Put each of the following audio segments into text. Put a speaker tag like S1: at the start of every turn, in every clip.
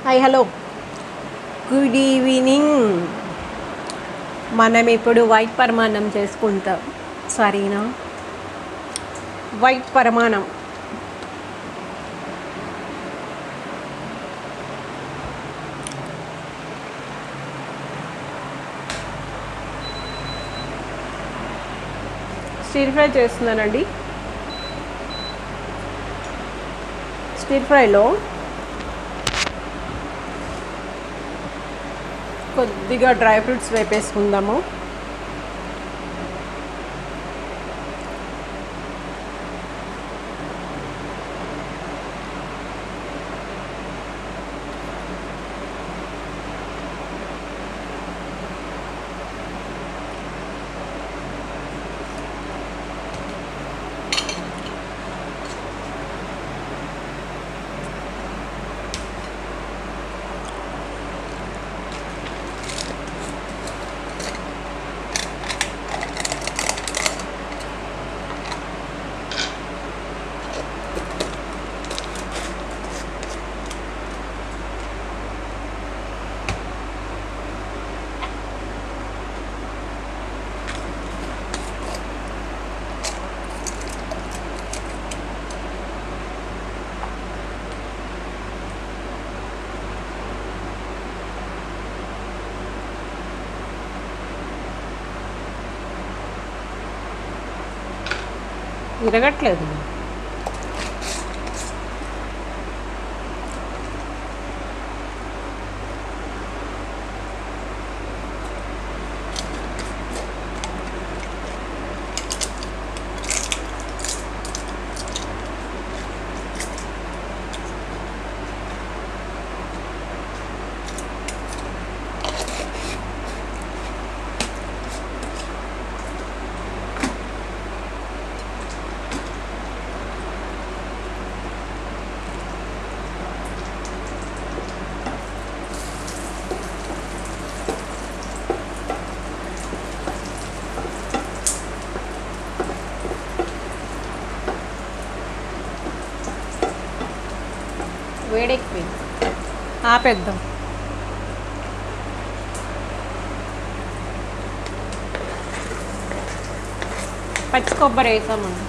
S1: Hi hello good evening మనం ఇప్పుడు white పరమాన్నం చేసుకుంటాం సరేనా వైట్ పరమాన్నం స్టీర్ ఫ్రై చేస్తున్నానండి స్టీర్ ఫ్రైలో కొద్దిగా డ్రై ఫ్రూట్స్ వేపేసుకుందాము విరగట్లేదు వేడెక్కిపోయింది ఆపేద్దాం పచ్చి కొబ్బరి వేసామండి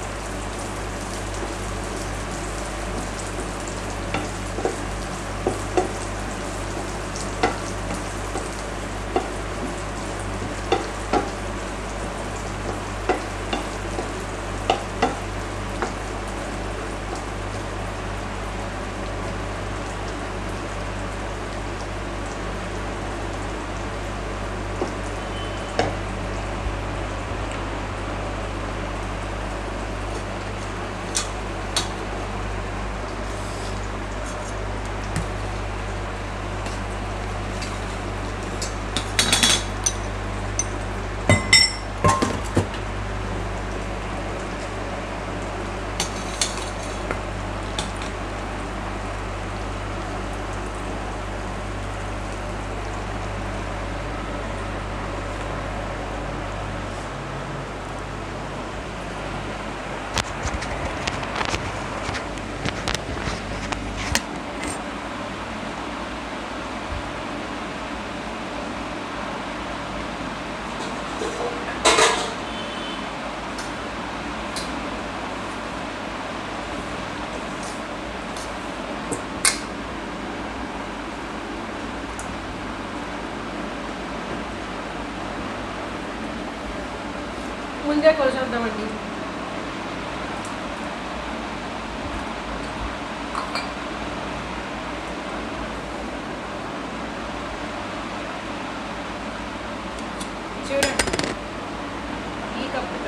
S1: ముందే కోసేద్దామండి చూడండి ఈ కప్పుతో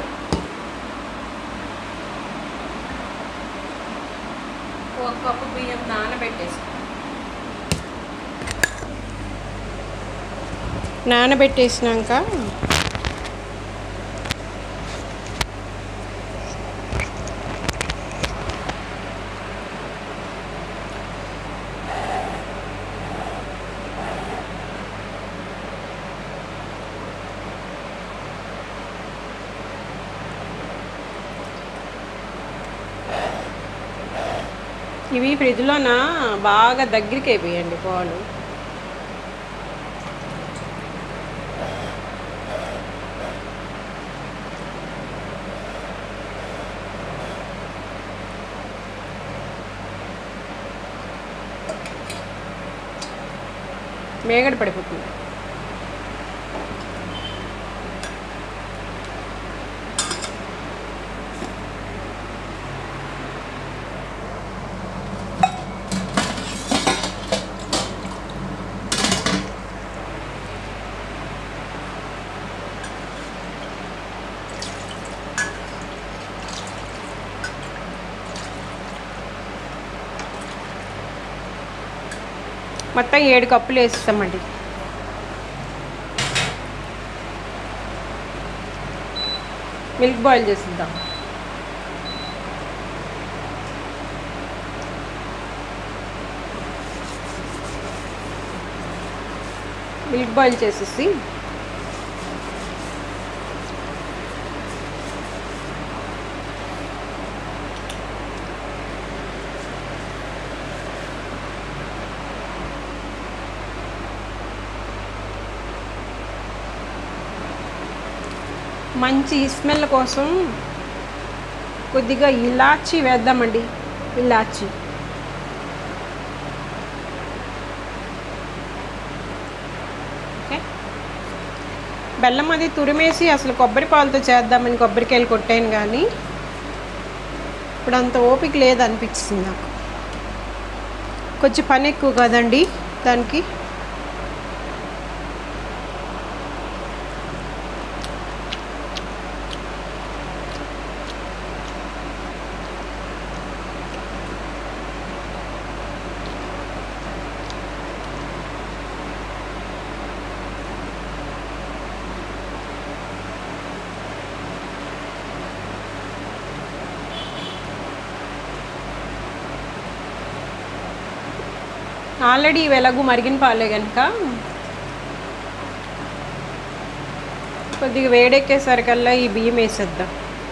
S1: ఒక కప్పు బియ్యం నానబెట్టేసి నానబెట్టేసినాక
S2: ఇవి ఫ్రిడ్జ్లోన బాగా దగ్గరికి అయిపోయాయండి పాలు మేగడ పడిపోతుంది మొత్తం ఏడు కప్పులు వేస్తామండి మిల్క్ బాయిల్ చేసిద్దాం మిల్క్ బాయిల్ చేసేసి మంచి స్మెల్ కోసం కొద్దిగా ఇలాచి వేద్దామండి ఇలాచి ఓకే బెల్లం అది తురిమేసి అసలు కొబ్బరి పాలతో చేద్దామని కొబ్బరికాయలు కొట్టాను కానీ ఇప్పుడు అంత ఓపిక లేదు అనిపించింది నాకు కొంచెం పని ఎక్కువ కదండి దానికి ఆల్రెడీ ఇవి ఎలాగూ మరిగిన పాలే కనుక కొద్దిగా వేడెక్కేసరికల్లా ఈ బియ్యం వేసేద్దాం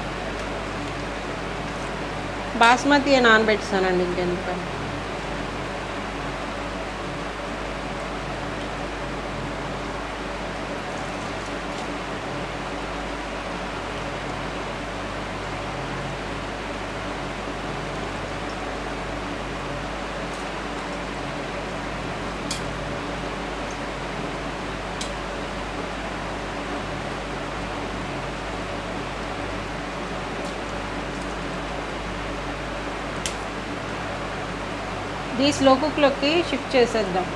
S2: బాస్మతి నానబెట్టానండి ఇంకెందుకని ఈ స్లో కుక్లోకి షిఫ్ట్ చేసేద్దాం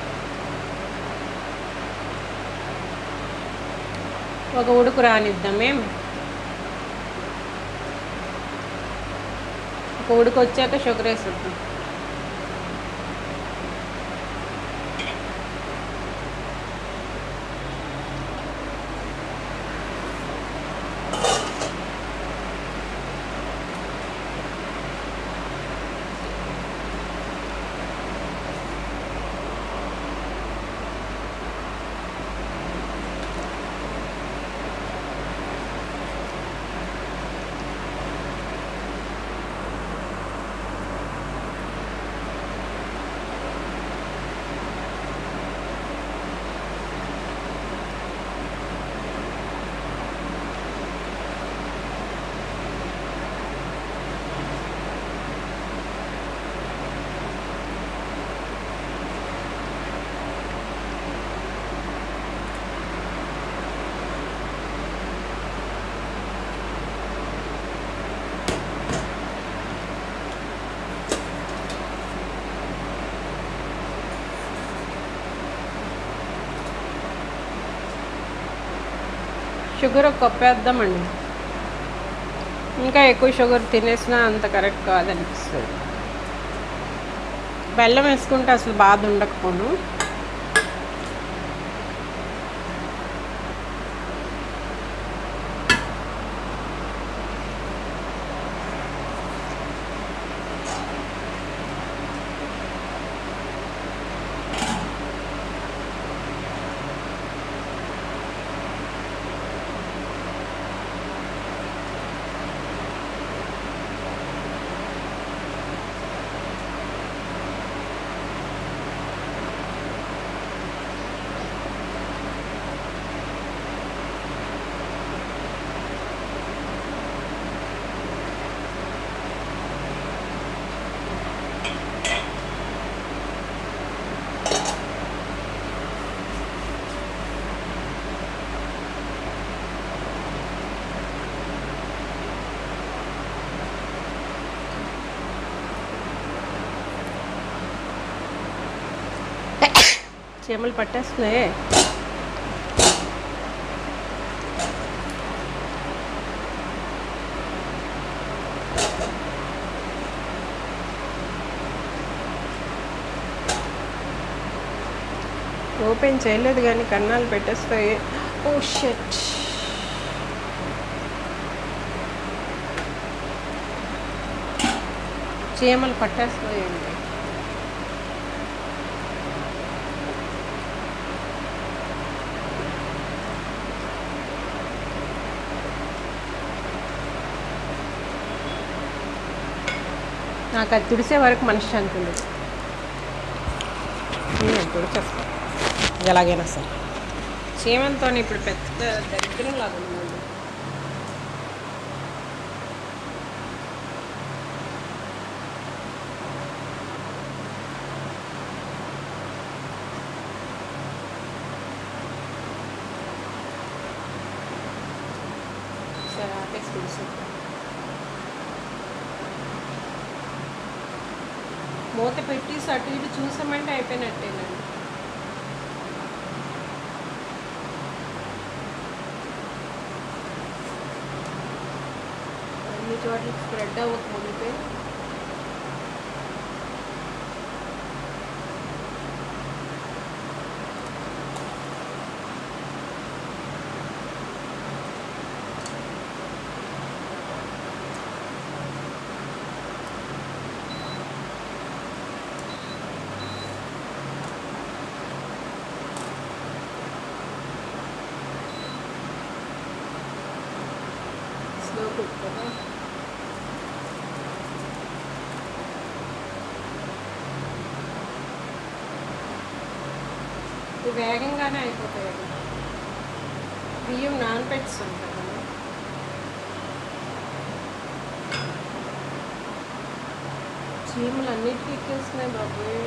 S2: ఒక ఉడుకు రానిద్దాం మేము ఒక ఉడుకు వచ్చాక షుగర్ వేసేద్దాం షుగర్ ఒక కప్ వేద్దామండి ఇంకా ఎక్కువ షుగర్ తినేసినా అంత కరెక్ట్ కాదనిపిస్తుంది బెల్లం వేసుకుంటే అసలు బాధ ఉండకపోను చీమలు పట్టేస్తున్నాయే ఓపెన్ చేయలేదు కానీ కన్నాలు పెట్టేస్తాయి ఓ షట్ చీమలు పట్టేస్తాయండి నాకు అది తుడిసే వరకు మనశ్శాంతి ఉండదు నేను తుడిచేస్తాను ఎలాగైనా సరే చీమంతో ఇప్పుడు పెద్ద దరిద్రం లాగా ఉందండి సరే ఆపేసి తుడిచేద్దాం. మూత పెట్టి అటు ఇటు చూసామంటే అయిపోయినట్టేనండి అన్ని చోట్ల స్ప్రెడ్ అవ్వక మునిపే స్లో కుక్ కదా ఇది వేగంగానే అయిపోతాయి బియ్యం నానపెట్టుస్తాం కదా చీమలు అన్నిటికీ ఎక్కేస్తున్నాయి బాబోయ్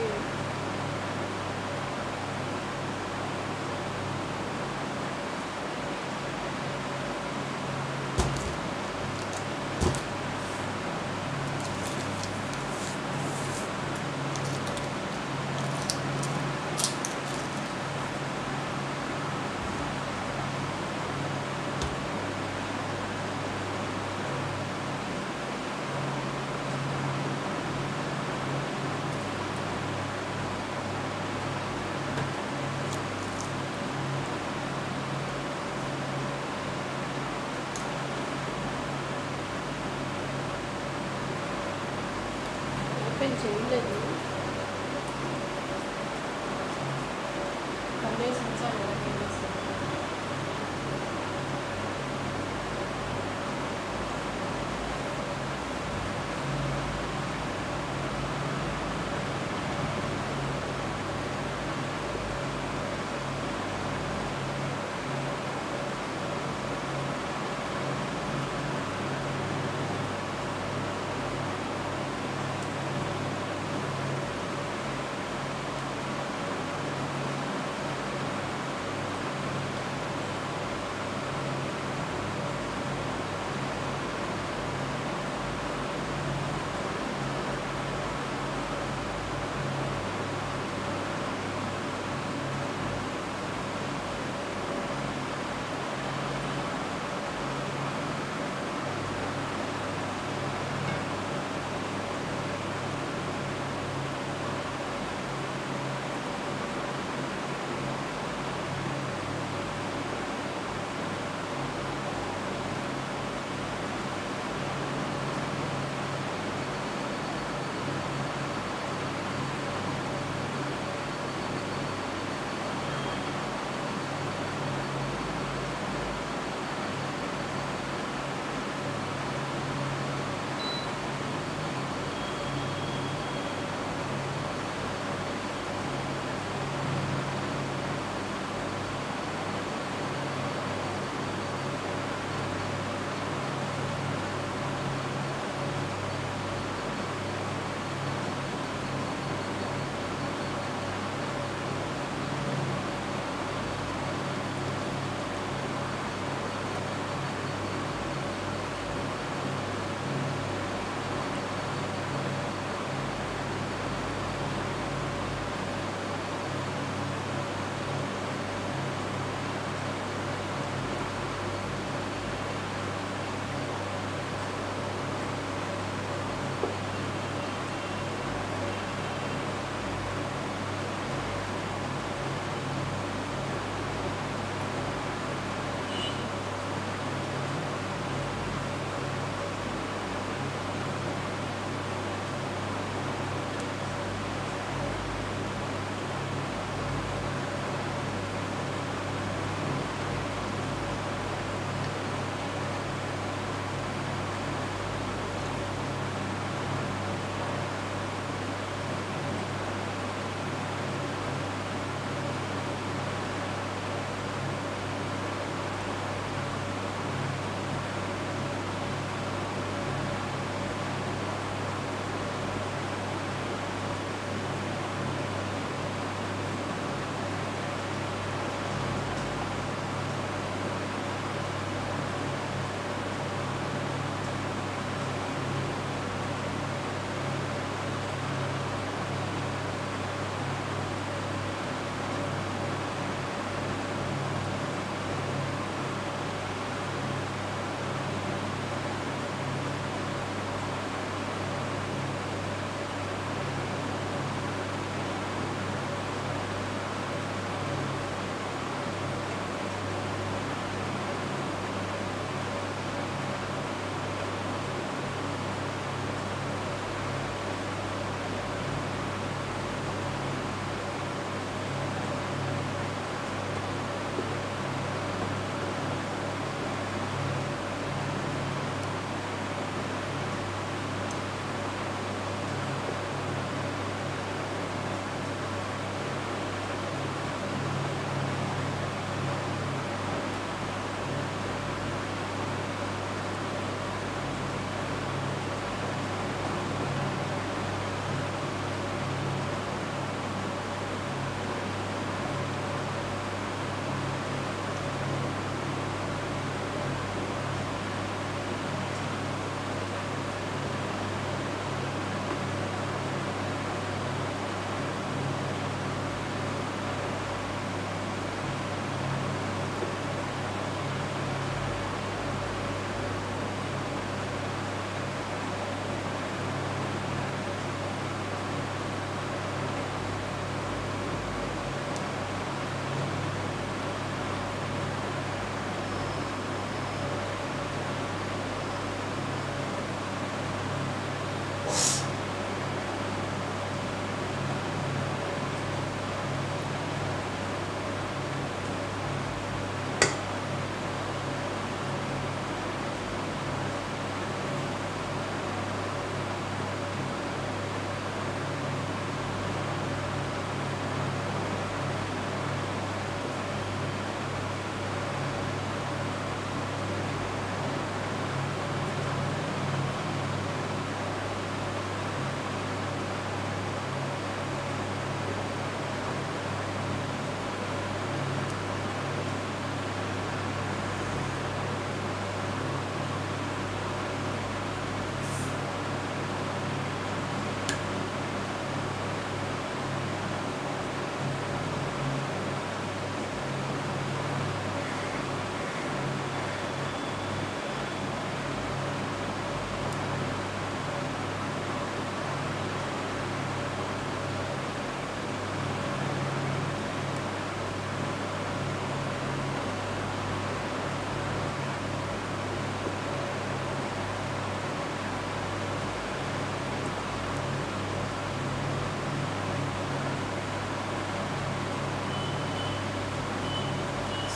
S2: ఓపెన్ చేయలేదు కన్నేసి ఉంచాలి కదా కన్నేసి.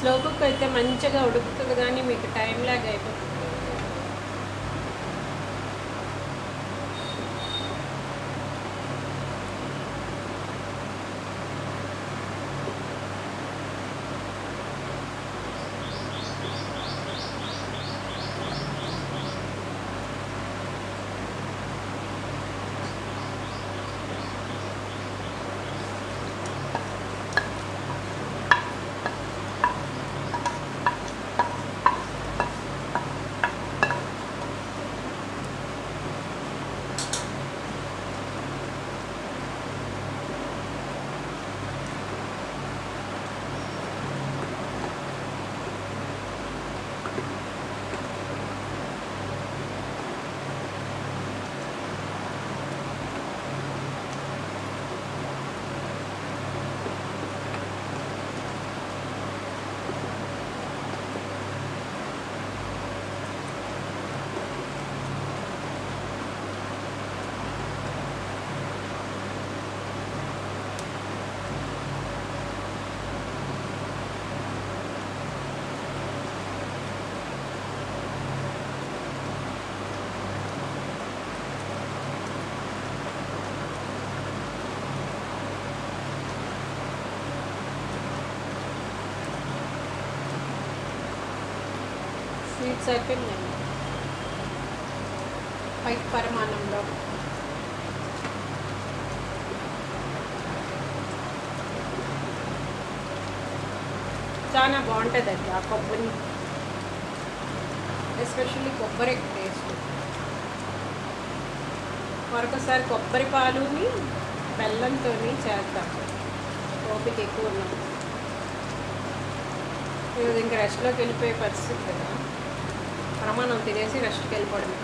S2: స్లో కుక్ అయితే మంచిగా ఉడుకుతుంది కానీ మీకు టైం లాగ్ అయిపోతుంది స్వీట్స్ అయిపోయిందండి పై పరిమాణంలో చాలా బాగుంటుందండి ఆ కొబ్బరి ఎస్పెషల్లీ కొబ్బరి టేస్ట్ మరొకసారి కొబ్బరి పాలుని బెల్లంతో చేద్దాం ఓపిక ఎక్కువ ఉన్నాం ఈరోజు ఇంకా రెస్ట్లోకి వెళ్ళిపోయే పరిస్థితి కదా ప్రమాణం తినేసి రెస్ట్కి వెళ్ళిపోవడమే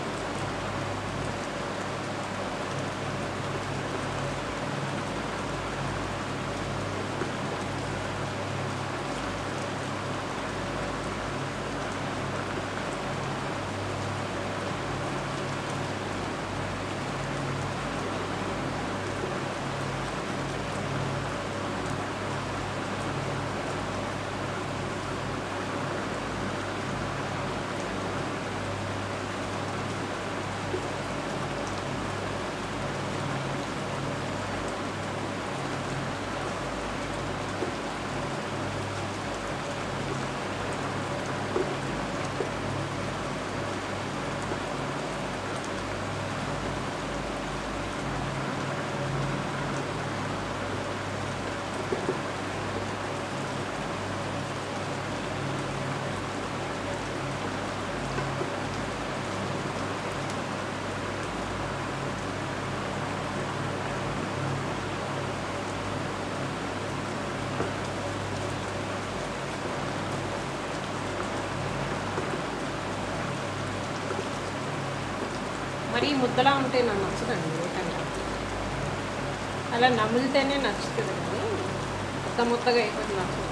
S2: మరీ ముద్దలా ఉంటే నాకు నచ్చదండి ఏకంగా అలా నమిలితేనే నచ్చుతుంది కానీ ముద్ద ముద్దగా అయిపోతుంది నచ్చదు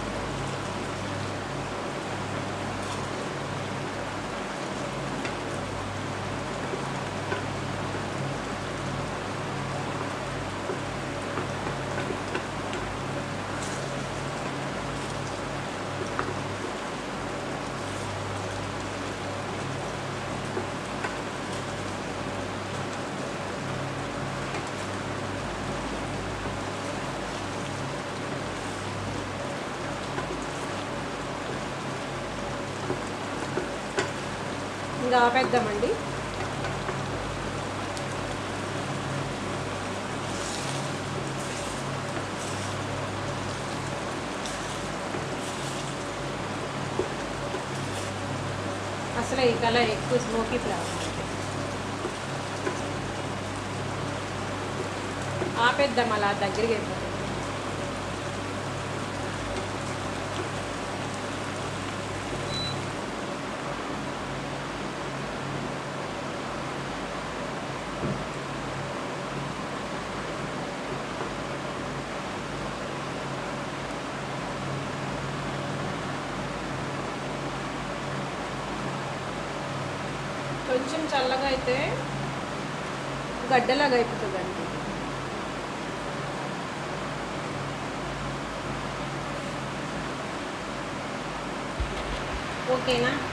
S2: ఇంకా ఆపేద్దామండి అసలు ఈ కలర్ ఎక్కువ స్మోకీ ఫ్లేవర్ ఆపేద్దాం అలా దగ్గరికి అయిపోతుంది కొంచెం చల్లగా అయితే గడ్డలాగా అయిపోతుందండి ఓకేనా